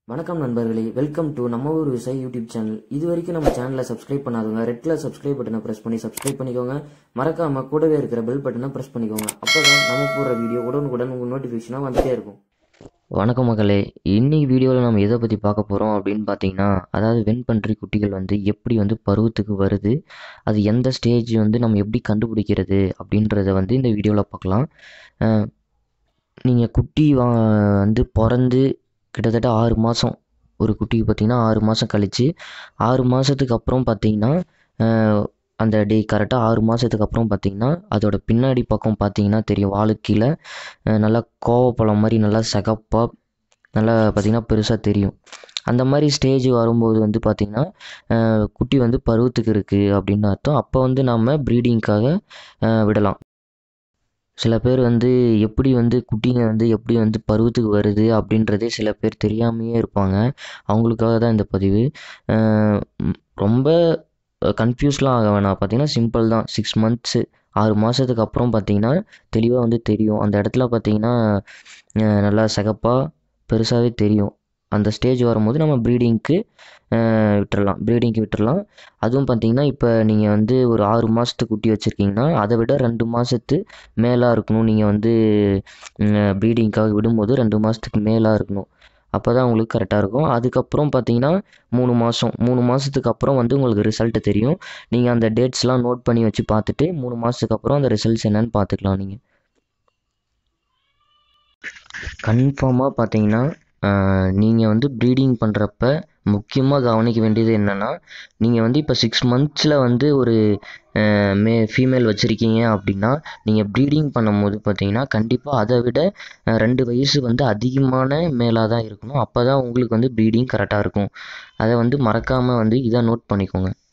வணக்கம் நண்பர்களே welcome to நம்ம ஊர் விவசாயி யூடியூப் சேனல் இது வரைக்கும் நம்ம சேனலை சப்ஸ்கிரைப் பண்ணாதவங்க ரெட் கலர் சப்ஸ்கிரைப் பட்டனை பிரஸ் பண்ணி சப்ஸ்கிரைப் பண்ணிக்கோங்க மறக்காம கூடவே இருக்கிற பெல் பட்டனை பிரஸ் பண்ணிக்கோங்க அப்பதான் நம்ம போடுற வீடியோ உடனுக்குடன் உங்கள் நோட்டிஃபிகேஷனாக வந்துட்டே இருக்கும் வணக்கம் மக்களே இன்னைக்கு வீடியோவில் நம்ம எதை பற்றி பார்க்க போகிறோம் அப்படின்னு பார்த்தீங்கன்னா அதாவது வெண்பன்றி குட்டிகள் வந்து எப்படி வந்து பருவத்துக்கு வருது அது எந்த ஸ்டேஜ் வந்து நம்ம எப்படி கண்டுபிடிக்கிறது அப்படின்றத வந்து இந்த வீடியோவில் பார்க்கலாம் நீங்கள் குட்டி வா வந்து பிறந்து கிட்டத்தட்ட ஆறு மாதம் ஒரு குட்டிக்கு பார்த்தீங்கன்னா ஆறு மாதம் கழித்து ஆறு மாதத்துக்கு அப்புறம் பார்த்தீங்கன்னா அஹ், அந்த டே கரெக்டாக ஆறு மாதத்துக்கு அப்புறம் பார்த்தீங்கன்னா அதோட பின்னாடி பக்கம் பார்த்தீங்கன்னா தெரியும் வாலுக்கு கீழே அஹ் நல்லா கோவப்பழம் மாதிரி நல்லா சகப்பாக நல்லா பார்த்திங்கன்னா பெருசாக தெரியும் அந்த மாதிரி ஸ்டேஜ் வரும்போது வந்து பார்த்திங்கன்னா அஹ் குட்டி வந்து பருவத்துக்கு இருக்குது அப்படின்னு அர்த்தம் அப்போ வந்து நம்ம ப்ரீடிங்க்காக விடலாம் சில பேர் வந்து எப்படி வந்து குட்டிங்க வந்து எப்படி வந்து பருவத்துக்கு வருது அப்படின்றதே சில பேர் தெரியாமையே இருப்பாங்க அவங்களுக்காக தான் இந்த பதிவு அஹ் ம், ரொம்ப கன்ஃபியூஸ்லாம் ஆக வேணாம் பார்த்தீங்கன்னா சிம்பிள் தான் சிக்ஸ் மந்த்ஸு ஆறு மாதத்துக்கு அப்புறம் பார்த்தீங்கன்னா தெளிவாக வந்து தெரியும் அந்த இடத்துல பார்த்தீங்கன்னா அஹ் நல்லா சிகப்பாக பெருசாகவே தெரியும் அந்த ஸ்டேஜ் வரும்போது நம்ம ப்ரீடிங்க்கு விட்டுறலாம் ப்ரீடிங்க்கு விட்டுறலாம் அதுவும் பார்த்தீங்கன்னா இப்போ நீங்கள் வந்து ஒரு ஆறு மாதத்து குட்டி வச்சுருக்கீங்கன்னா அதை விட ரெண்டு மாதத்து மேலாக இருக்கணும் நீங்கள் வந்து ப்ரீடிங்க்காக விடும்போது ரெண்டு மாதத்துக்கு மேலாக இருக்கணும் அப்போ தான் உங்களுக்கு கரெக்டாக இருக்கும் அதுக்கப்புறம் பார்த்தீங்கன்னா மூணு மாதம் மூணு மாதத்துக்கு அப்புறம் வந்து உங்களுக்கு ரிசல்ட்டு தெரியும் நீங்கள் அந்த டேட்ஸ்லாம் நோட் பண்ணி வச்சு பார்த்துட்டு மூணு மாதத்துக்கு அப்புறம் அந்த ரிசல்ட்ஸ் என்னன்னு பார்த்துக்கலாம் நீங்கள் கன்ஃபார்மாக பார்த்தீங்கன்னா நீங்கள் வந்து ப்ரீடிங் பண்ணுறப்ப முக்கியமாக கவனிக்க வேண்டியது என்னென்னா நீங்கள் வந்து இப்போ சிக்ஸ் மந்த்ஸில் வந்து ஒரு அஹ், மே ஃபீமேல் வச்சுருக்கீங்க அப்படின்னா நீங்கள் ப்ரீடிங் பண்ணும்போது பார்த்தீங்கன்னா கண்டிப்பாக அதை விட அஹ், ரெண்டு வயசு வந்து அதிகமான மேலாக தான் இருக்கணும் அப்போ தான் உங்களுக்கு வந்து ப்ரீடிங் கரெக்டாக இருக்கும் அதை வந்து மறக்காமல் வந்து இதை நோட் பண்ணிக்கோங்க